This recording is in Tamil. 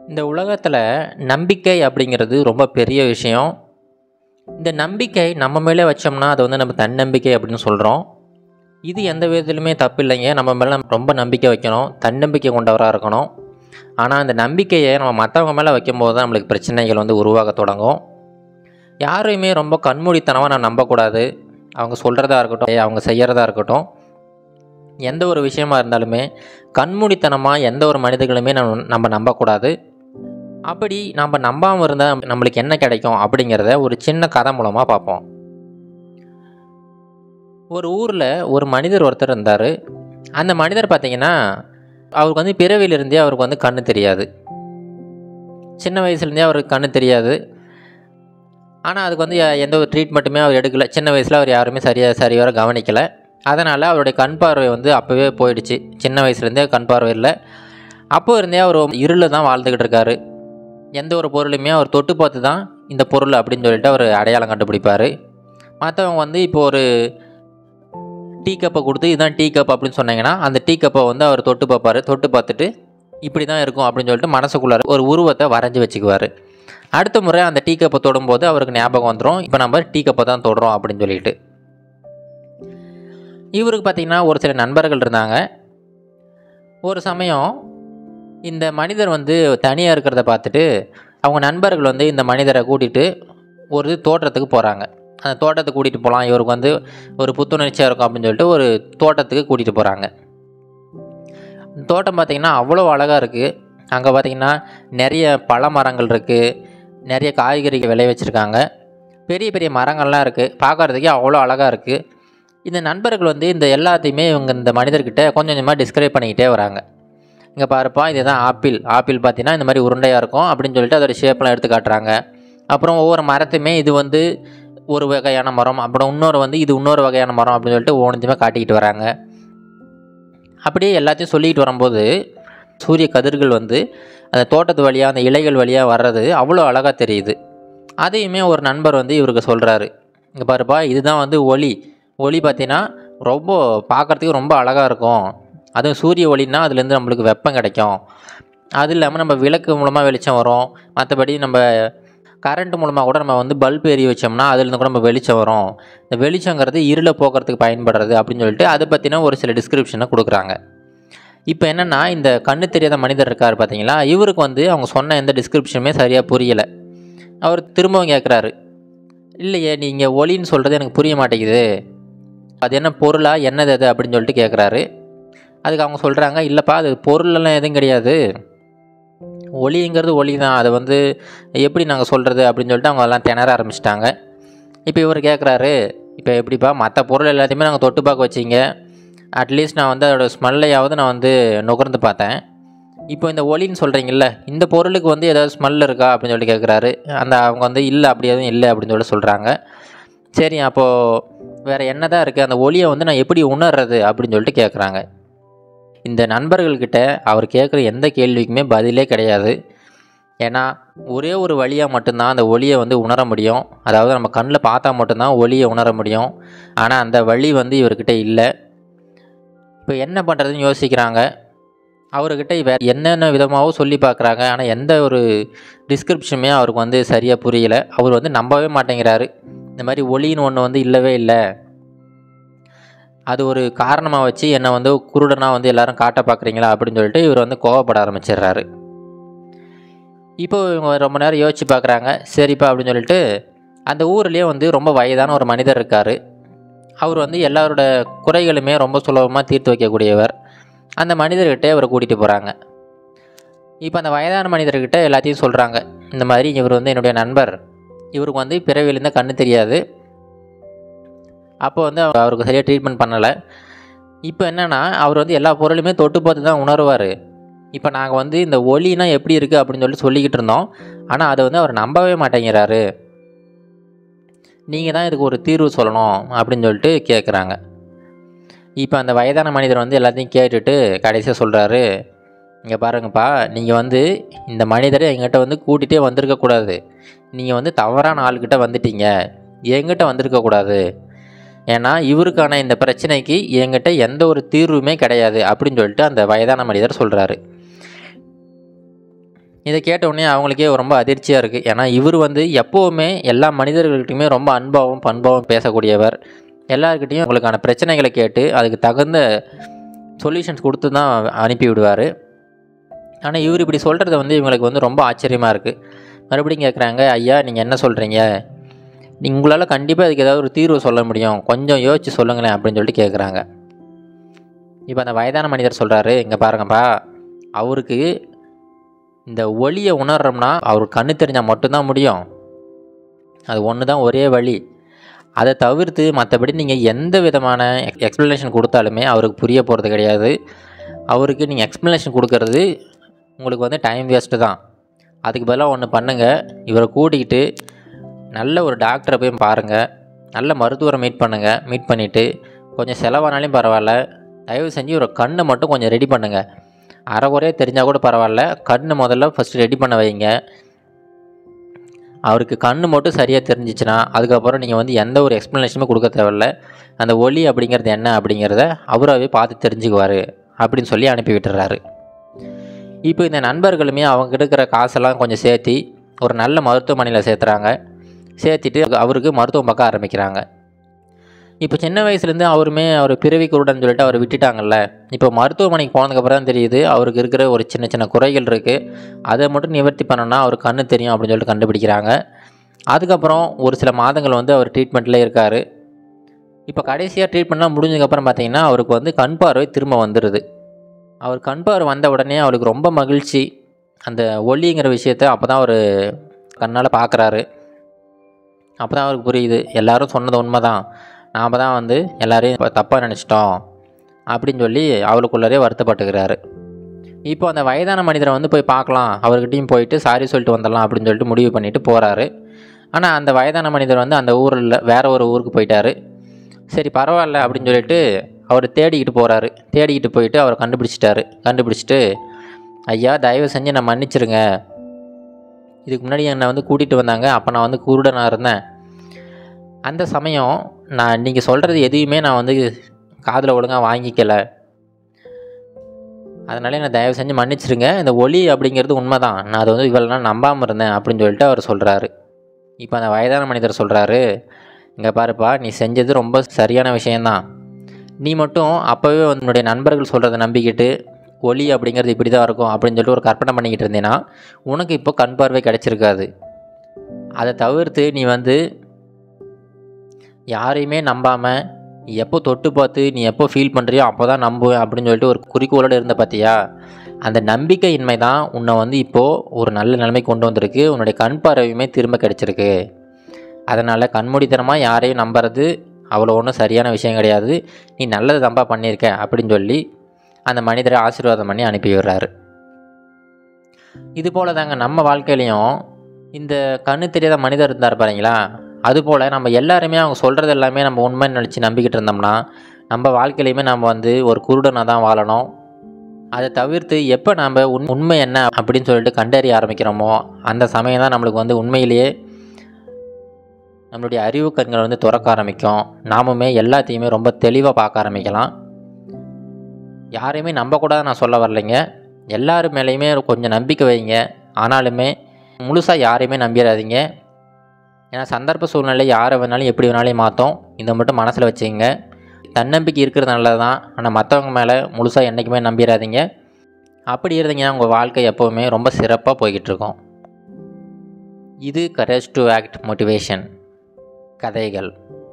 இந்த உலகத்தில் நம்பிக்கை அப்படிங்கிறது ரொம்ப பெரிய விஷயம் இந்த நம்பிக்கை நம்ம மேலே வச்சோம்னா அதை வந்து நம்ம தன்னம்பிக்கை அப்படின்னு சொல்கிறோம் இது எந்த விதத்துலையுமே தப்பு இல்லைங்க நம்ம மேலே ரொம்ப நம்பிக்கை வைக்கணும் தன்னம்பிக்கை கொண்டவராக இருக்கணும் ஆனால் அந்த நம்பிக்கையை நம்ம மற்றவங்க மேலே வைக்கும்போது தான் நம்மளுக்கு பிரச்சனைகள் வந்து உருவாக தொடங்கும் யாரையுமே ரொம்ப கண்மூடித்தனமாக நான் நம்பக்கூடாது அவங்க சொல்கிறதா இருக்கட்டும் அவங்க செய்கிறதா இருக்கட்டும் எந்த ஒரு விஷயமா இருந்தாலுமே கண்மூடித்தனமாக எந்த ஒரு மனிதர்களுமே நம்ம நம்ம நம்பக்கூடாது அப்படி நம்ம நம்பாமல் இருந்தால் நம்மளுக்கு என்ன கிடைக்கும் அப்படிங்கிறத ஒரு சின்ன கதை மூலமாக பார்ப்போம் ஒரு ஊரில் ஒரு மனிதர் ஒருத்தர் இருந்தார் அந்த மனிதர் பார்த்திங்கன்னா அவருக்கு வந்து பிறவிலிருந்தே அவருக்கு வந்து கண்ணு தெரியாது சின்ன வயசுலேருந்தே அவருக்கு கண்ணு தெரியாது ஆனால் அதுக்கு வந்து எ- எந்த ஒரு ட்ரீட்மெண்ட்டுமே அவர் எடுக்கலை சின்ன வயசில் அவர் யாருமே சரியாக சரிவர கவனிக்கலை அதனால் அவருடைய கண் பார்வை வந்து அப்போவே போயிடுச்சு சின்ன வயசுலேருந்தே கண் பார்வை இல்லை அப்போ இருந்தே அவர் இருளில் தான் வாழ்ந்துக்கிட்டு இருக்காரு எந்த ஒரு பொருளுமே அவர் தொட்டு பார்த்து தான் இந்த பொருள் அப்படின்னு சொல்லிட்டு அவர் அடையாளம் கண்டுபிடிப்பார் மற்றவங்க வந்து இப்போ ஒரு டீ கப்பை கொடுத்து இதுதான் டீ கப் அப்படின்னு சொன்னீங்கன்னா அந்த டீ கப்பை வந்து அவர் தொட்டு பார்ப்பாரு தொட்டு பார்த்துட்டு இப்படி தான் இருக்கும் அப்படின்னு சொல்லிட்டு மனசுக்குள்ளார ஒரு உருவத்தை வரைஞ்சி வச்சுக்குவார் அடுத்த முறை அந்த டீ கப்பை தொடும்போது அவருக்கு ஞாபகம் வந்துடும் இப்போ நம்ம டீ கப்பை தான் தொடுறோம் அப்படின்னு சொல்லிட்டு இவருக்கு பார்த்திங்கன்னா ஒரு சில நண்பர்கள் இருந்தாங்க ஒரு சமயம் இந்த மனிதர் வந்து தனியாக இருக்கிறத பார்த்துட்டு அவங்க நண்பர்கள் வந்து இந்த மனிதரை கூட்டிகிட்டு ஒரு தோட்டத்துக்கு போகிறாங்க அந்த தோட்டத்துக்கு கூட்டிகிட்டு போகலாம் இவருக்கு வந்து ஒரு புத்துணர்ச்சியாக இருக்கும் அப்படின்னு சொல்லிட்டு ஒரு தோட்டத்துக்கு கூட்டிகிட்டு போகிறாங்க தோட்டம் பார்த்திங்கன்னா அவ்வளோ அழகாக இருக்குது அங்கே பார்த்திங்கன்னா நிறைய பழ மரங்கள் இருக்குது நிறைய காய்கறிகள் விளை வச்சுருக்காங்க பெரிய பெரிய மரங்கள்லாம் இருக்குது பார்க்குறதுக்கே அவ்வளோ அழகாக இருக்குது இந்த நண்பர்கள் வந்து இந்த எல்லாத்தையுமே இவங்க இந்த மனிதர்கிட்ட கொஞ்சம் கொஞ்சமாக டிஸ்கிரைப் பண்ணிக்கிட்டே வராங்க இங்கே பாருப்பா இதுதான் ஆப்பிள் ஆப்பிள் பார்த்தீங்கன்னா இந்த மாதிரி உருண்டையாக இருக்கும் அப்படின்னு சொல்லிட்டு அதோட ஷேப்லாம் எடுத்து காட்டுறாங்க அப்புறம் ஒவ்வொரு மரத்தையுமே இது வந்து ஒரு வகையான மரம் அப்புறம் இன்னொரு வந்து இது இன்னொரு வகையான மரம் அப்படின்னு சொல்லிட்டு ஒவ்வொன்றுத்தையுமே காட்டிக்கிட்டு வராங்க அப்படியே எல்லாத்தையும் சொல்லிக்கிட்டு வரும்போது சூரிய கதிர்கள் வந்து அந்த தோட்டத்து வழியாக அந்த இலைகள் வழியாக வர்றது அவ்வளோ அழகாக தெரியுது அதையுமே ஒரு நண்பர் வந்து இவருக்கு சொல்கிறாரு இங்கே பாருப்பா இதுதான் வந்து ஒளி ஒளி பார்த்தீங்கன்னா ரொம்ப பார்க்குறதுக்கு ரொம்ப அழகாக இருக்கும் அதுவும் சூரிய ஒளின்னா அதுலேருந்து நம்மளுக்கு வெப்பம் கிடைக்கும் அது இல்லாமல் நம்ம விளக்கு மூலமாக வெளிச்சம் வரும் மற்றபடி நம்ம கரண்ட் மூலமாக கூட நம்ம வந்து பல்ப் எரிய வச்சோம்னா அதுலேருந்து கூட நம்ம வெளிச்சம் வரும் இந்த வெளிச்சங்கிறது இருளை போக்குறதுக்கு பயன்படுறது அப்படின்னு சொல்லிட்டு அதை பற்றின ஒரு சில டிஸ்கிரிப்ஷனை கொடுக்குறாங்க இப்போ என்னென்னா இந்த கண்ணு தெரியாத மனிதர் இருக்கார் பார்த்தீங்களா இவருக்கு வந்து அவங்க சொன்ன எந்த டிஸ்கிரிப்ஷனுமே சரியாக புரியலை அவர் திரும்பவும் கேட்குறாரு இல்லையே நீங்கள் ஒளின்னு சொல்கிறது எனக்கு புரிய மாட்டேங்குது அது என்ன பொருளா என்னது அது அப்படின்னு சொல்லிட்டு கேட்குறாரு அதுக்கு அவங்க சொல்கிறாங்க இல்லைப்பா அது பொருளெல்லாம் எதுவும் கிடையாது ஒளிங்கிறது ஒளி தான் அதை வந்து எப்படி நாங்கள் சொல்கிறது அப்படின்னு சொல்லிட்டு அவங்க எல்லாம் திணற ஆரம்பிச்சிட்டாங்க இப்போ இவர் கேட்குறாரு இப்போ எப்படிப்பா மற்ற பொருள் எல்லாத்தையுமே நாங்கள் தொட்டு பார்க்க வச்சிங்க அட்லீஸ்ட் நான் வந்து அதோட ஸ்மெல்லையாவது நான் வந்து நுகர்ந்து பார்த்தேன் இப்போ இந்த ஒளின்னு சொல்கிறீங்கல்ல இந்த பொருளுக்கு வந்து ஏதாவது ஸ்மெல் இருக்கா அப்படின்னு சொல்லிட்டு கேட்குறாரு அந்த அவங்க வந்து இல்லை அப்படி எதுவும் இல்லை அப்படின்னு சொல்லிட்டு சொல்கிறாங்க சரி அப்போது வேறு என்ன தான் இருக்குது அந்த ஒளியை வந்து நான் எப்படி உணர்றது அப்படின்னு சொல்லிட்டு கேட்குறாங்க இந்த நண்பர்கள்கிட்ட அவர் கேட்குற எந்த கேள்விக்குமே பதிலே கிடையாது ஏன்னா ஒரே ஒரு வழியாக மட்டும்தான் அந்த ஒளியை வந்து உணர முடியும் அதாவது நம்ம கண்ணில் பார்த்தா மட்டும்தான் ஒளியை உணர முடியும் ஆனால் அந்த வழி வந்து இவர்கிட்ட இல்லை இப்போ என்ன பண்ணுறதுன்னு யோசிக்கிறாங்க அவர்கிட்ட வேறு என்னென்ன விதமாகவும் சொல்லி பார்க்குறாங்க ஆனால் எந்த ஒரு டிஸ்கிரிப்ஷனுமே அவருக்கு வந்து சரியாக புரியல அவர் வந்து நம்பவே மாட்டேங்கிறாரு இந்த மாதிரி ஒளின்னு ஒன்று வந்து இல்லவே இல்லை அது ஒரு காரணமாக வச்சு என்னை வந்து குருடனாக வந்து எல்லாரும் காட்ட பார்க்குறீங்களா அப்படின்னு சொல்லிட்டு இவர் வந்து கோவப்பட ஆரம்பிச்சிடுறாரு இப்போ இவங்க ரொம்ப நேரம் யோசிச்சு பார்க்குறாங்க சரிப்பா அப்படின்னு சொல்லிட்டு அந்த ஊர்லேயே வந்து ரொம்ப வயதான ஒரு மனிதர் இருக்கார் அவர் வந்து எல்லாரோட குறைகளுமே ரொம்ப சுலபமாக தீர்த்து வைக்கக்கூடியவர் அந்த மனிதர்கிட்ட இவரை கூட்டிகிட்டு போகிறாங்க இப்போ அந்த வயதான மனிதர்கிட்ட எல்லாத்தையும் சொல்கிறாங்க இந்த மாதிரி இவர் வந்து என்னுடைய நண்பர் இவருக்கு வந்து பிறவிலேருந்து கண்ணு தெரியாது அப்போ வந்து அவர் அவருக்கு சரியாக ட்ரீட்மெண்ட் பண்ணலை இப்போ என்னென்னா அவர் வந்து எல்லா பொருளுமே தொட்டு பார்த்து தான் உணருவார் இப்போ நாங்கள் வந்து இந்த ஒலினா எப்படி இருக்குது அப்படின்னு சொல்லிட்டு சொல்லிக்கிட்டு இருந்தோம் ஆனால் அதை வந்து அவர் நம்பவே மாட்டேங்கிறாரு நீங்கள் தான் இதுக்கு ஒரு தீர்வு சொல்லணும் அப்படின்னு சொல்லிட்டு கேட்குறாங்க இப்போ அந்த வயதான மனிதர் வந்து எல்லாத்தையும் கேட்டுட்டு கடைசியாக சொல்கிறாரு இங்கே பாருங்கப்பா நீங்கள் வந்து இந்த மனிதரை எங்கிட்ட வந்து கூட்டிகிட்டே வந்திருக்கக்கூடாது நீங்கள் வந்து தவறான ஆள்கிட்ட வந்துட்டீங்க எங்கிட்ட வந்திருக்கக்கூடாது ஏன்னா இவருக்கான இந்த பிரச்சனைக்கு என்கிட்ட எந்த ஒரு தீர்வுமே கிடையாது அப்படின்னு சொல்லிட்டு அந்த வயதான மனிதர் சொல்கிறாரு இதை கேட்ட உடனே அவங்களுக்கே ரொம்ப அதிர்ச்சியாக இருக்குது ஏன்னா இவர் வந்து எப்போவுமே எல்லா மனிதர்கள்கிட்டையுமே ரொம்ப அன்பாகவும் பண்பாகவும் பேசக்கூடியவர் எல்லாருக்கிட்டையும் உங்களுக்கான பிரச்சனைகளை கேட்டு அதுக்கு தகுந்த சொல்யூஷன்ஸ் கொடுத்து தான் அனுப்பி விடுவார் ஆனால் இவர் இப்படி சொல்கிறது வந்து இவங்களுக்கு வந்து ரொம்ப ஆச்சரியமாக இருக்குது மறுபடியும் கேட்குறாங்க ஐயா நீங்கள் என்ன சொல்கிறீங்க நீங்க உங்களால் கண்டிப்பாக அதுக்கு ஏதாவது ஒரு தீர்வு சொல்ல முடியும் கொஞ்சம் யோசிச்சு சொல்லுங்களேன் அப்படின்னு சொல்லிட்டு கேட்குறாங்க இப்போ அந்த வயதான மனிதர் சொல்கிறாரு இங்கே பாருங்கப்பா அவருக்கு இந்த ஒளியை உணர்றோம்னா அவருக்கு கண்ணு தெரிஞ்சால் மட்டும்தான் முடியும் அது ஒன்று தான் ஒரே வழி அதை தவிர்த்து மற்றபடி நீங்கள் எந்த விதமான எக்ஸ்ப்ளனேஷன் கொடுத்தாலுமே அவருக்கு புரிய போகிறது கிடையாது அவருக்கு நீங்கள் எக்ஸ்ப்ளனேஷன் கொடுக்கறது உங்களுக்கு வந்து டைம் வேஸ்ட்டு தான் அதுக்கு பதிலாக ஒன்று பண்ணுங்கள் இவரை கூட்டிக்கிட்டு நல்ல ஒரு டாக்டரை போய் பாருங்கள் நல்ல மருத்துவரை மீட் பண்ணுங்கள் மீட் பண்ணிவிட்டு கொஞ்சம் செலவானாலும் பரவாயில்ல தயவு செஞ்சு ஒரு கண்ணை மட்டும் கொஞ்சம் ரெடி பண்ணுங்கள் அரைகுறையே தெரிஞ்சால் கூட பரவாயில்ல கண்ணை முதல்ல ஃபஸ்ட்டு ரெடி பண்ண வைங்க அவருக்கு கண்ணு மட்டும் சரியாக தெரிஞ்சிச்சுன்னா அதுக்கப்புறம் நீங்கள் வந்து எந்த ஒரு எக்ஸ்ப்ளனேஷனுமே கொடுக்க தேவையில்ல அந்த ஒலி அப்படிங்கிறது என்ன அப்படிங்கிறத அவராகவே பார்த்து தெரிஞ்சுக்குவார் அப்படின்னு சொல்லி அனுப்பி விட்டுறாரு இப்போ இந்த நண்பர்களுமே அவங்க இருக்கிற காசெல்லாம் கொஞ்சம் சேர்த்தி ஒரு நல்ல மருத்துவமனையில் சேர்த்துறாங்க சேர்த்திட்டு அவருக்கு மருத்துவம் பார்க்க ஆரம்பிக்கிறாங்க இப்போ சின்ன வயசுலேருந்து அவருமே அவர் பிறவி குருடன் சொல்லிட்டு அவர் விட்டுட்டாங்கல்ல இப்போ மருத்துவமனைக்கு போனதுக்கப்புறம் தான் தெரியுது அவருக்கு இருக்கிற ஒரு சின்ன சின்ன குறைகள் இருக்குது அதை மட்டும் நிவர்த்தி பண்ணோன்னா அவர் கண்ணு தெரியும் அப்படின்னு சொல்லிட்டு கண்டுபிடிக்கிறாங்க அதுக்கப்புறம் ஒரு சில மாதங்கள் வந்து அவர் ட்ரீட்மெண்ட்டில் இருக்கார் இப்போ கடைசியாக ட்ரீட்மெண்ட்லாம் முடிஞ்சதுக்கப்புறம் பார்த்தீங்கன்னா அவருக்கு வந்து கண் பார்வை திரும்ப வந்துடுது அவர் கண் பார்வை வந்த உடனே அவருக்கு ரொம்ப மகிழ்ச்சி அந்த ஒளிங்கிற விஷயத்த அப்போ தான் அவர் கண்ணால் பார்க்குறாரு அப்போ தான் அவருக்கு புரியுது எல்லாரும் சொன்னது உண்மை தான் நாம் தான் வந்து எல்லாரையும் தப்பாக நினச்சிட்டோம் அப்படின்னு சொல்லி அவளுக்குள்ளரே வருத்தப்பட்டுக்கிறாரு இப்போ அந்த வயதான மனிதரை வந்து போய் பார்க்கலாம் அவர்கிட்டையும் போயிட்டு சாரி சொல்லிட்டு வந்துடலாம் அப்படின்னு சொல்லிட்டு முடிவு பண்ணிட்டு போகிறாரு ஆனால் அந்த வயதான மனிதர் வந்து அந்த ஊரில் வேற ஒரு ஊருக்கு போயிட்டாரு சரி பரவாயில்ல அப்படின்னு சொல்லிட்டு அவர் தேடிக்கிட்டு போகிறாரு தேடிக்கிட்டு போயிட்டு அவரை கண்டுபிடிச்சிட்டாரு கண்டுபிடிச்சிட்டு ஐயா தயவு செஞ்சு நான் மன்னிச்சிருங்க இதுக்கு முன்னாடி என்னை வந்து கூட்டிகிட்டு வந்தாங்க அப்போ நான் வந்து குருடனாக இருந்தேன் அந்த சமயம் நான் நீங்கள் சொல்கிறது எதையுமே நான் வந்து காதில் ஒழுங்காக வாங்கிக்கல அதனால என்னை தயவு செஞ்சு மன்னிச்சிருங்க இந்த ஒலி அப்படிங்கிறது உண்மை தான் நான் அதை வந்து இவ்வளோ நாள் நம்பாமல் இருந்தேன் அப்படின்னு சொல்லிட்டு அவர் சொல்கிறாரு இப்போ அந்த வயதான மனிதர் சொல்கிறாரு இங்கே பாருப்பா நீ செஞ்சது ரொம்ப சரியான விஷயந்தான் நீ மட்டும் அப்போவே உன்னுடைய நண்பர்கள் சொல்கிறத நம்பிக்கிட்டு ஒலி அப்படிங்கிறது இப்படி தான் இருக்கும் அப்படின்னு சொல்லிட்டு ஒரு கற்பனை பண்ணிக்கிட்டு இருந்தீன்னா உனக்கு இப்போ கண் பார்வை கிடச்சிருக்காது அதை தவிர்த்து நீ வந்து யாரையுமே நம்பாமல் நீ எப்போ தொட்டு பார்த்து நீ எப்போ ஃபீல் பண்ணுறியோ அப்போ தான் நம்புவேன் அப்படின்னு சொல்லிட்டு ஒரு குறிக்கோளோடு இருந்த பார்த்தியா அந்த நம்பிக்கையின்மை தான் உன்னை வந்து இப்போது ஒரு நல்ல நிலைமை கொண்டு வந்திருக்கு உன்னுடைய கண் பார்வையுமே திரும்ப கிடச்சிருக்கு அதனால் கண்மூடித்தனமாக யாரையும் நம்புறது அவ்வளோ ஒன்றும் சரியான விஷயம் கிடையாது நீ நல்லது தம்பா பண்ணியிருக்க அப்படின்னு சொல்லி அந்த மனிதரை ஆசீர்வாதம் பண்ணி அனுப்பி விடுறாரு இது போல தாங்க நம்ம வாழ்க்கையிலையும் இந்த கண்ணு தெரியாத மனிதர் இருந்தார் பாருங்களா அதுபோல் நம்ம எல்லாருமே அவங்க சொல்கிறது எல்லாமே நம்ம உண்மைன்னு நினச்சி நம்பிக்கிட்டு இருந்தோம்னா நம்ம வாழ்க்கையிலையுமே நம்ம வந்து ஒரு குருடனாக தான் வாழணும் அதை தவிர்த்து எப்போ நம்ம உண் உண்மை என்ன அப்படின்னு சொல்லிட்டு கண்டறிய ஆரம்பிக்கிறோமோ அந்த சமயம் தான் நம்மளுக்கு வந்து உண்மையிலேயே நம்மளுடைய அறிவு கண்கள் வந்து திறக்க ஆரம்பிக்கும் நாமுமே எல்லாத்தையுமே ரொம்ப தெளிவாக பார்க்க ஆரம்பிக்கலாம் யாரையுமே நம்பக்கூடாது நான் சொல்ல வரலைங்க எல்லார் மேலேயுமே கொஞ்சம் நம்பிக்கை வைங்க ஆனாலுமே முழுசாக யாரையுமே நம்பிடாதீங்க ஏன்னா சந்தர்ப்ப சூழ்நிலை யாரை வேணாலும் எப்படி வேணாலும் மாற்றும் இதை மட்டும் மனசில் வச்சுங்க தன்னம்பிக்கை இருக்கிறது நல்லது தான் ஆனால் மற்றவங்க மேலே முழுசாக என்றைக்குமே நம்பிடாதீங்க அப்படி இருந்தீங்கன்னா உங்கள் வாழ்க்கை எப்போவுமே ரொம்ப சிறப்பாக போய்கிட்டு இருக்கும் இது கரேஜ் டு ஆக்ட் மோட்டிவேஷன் கதைகள்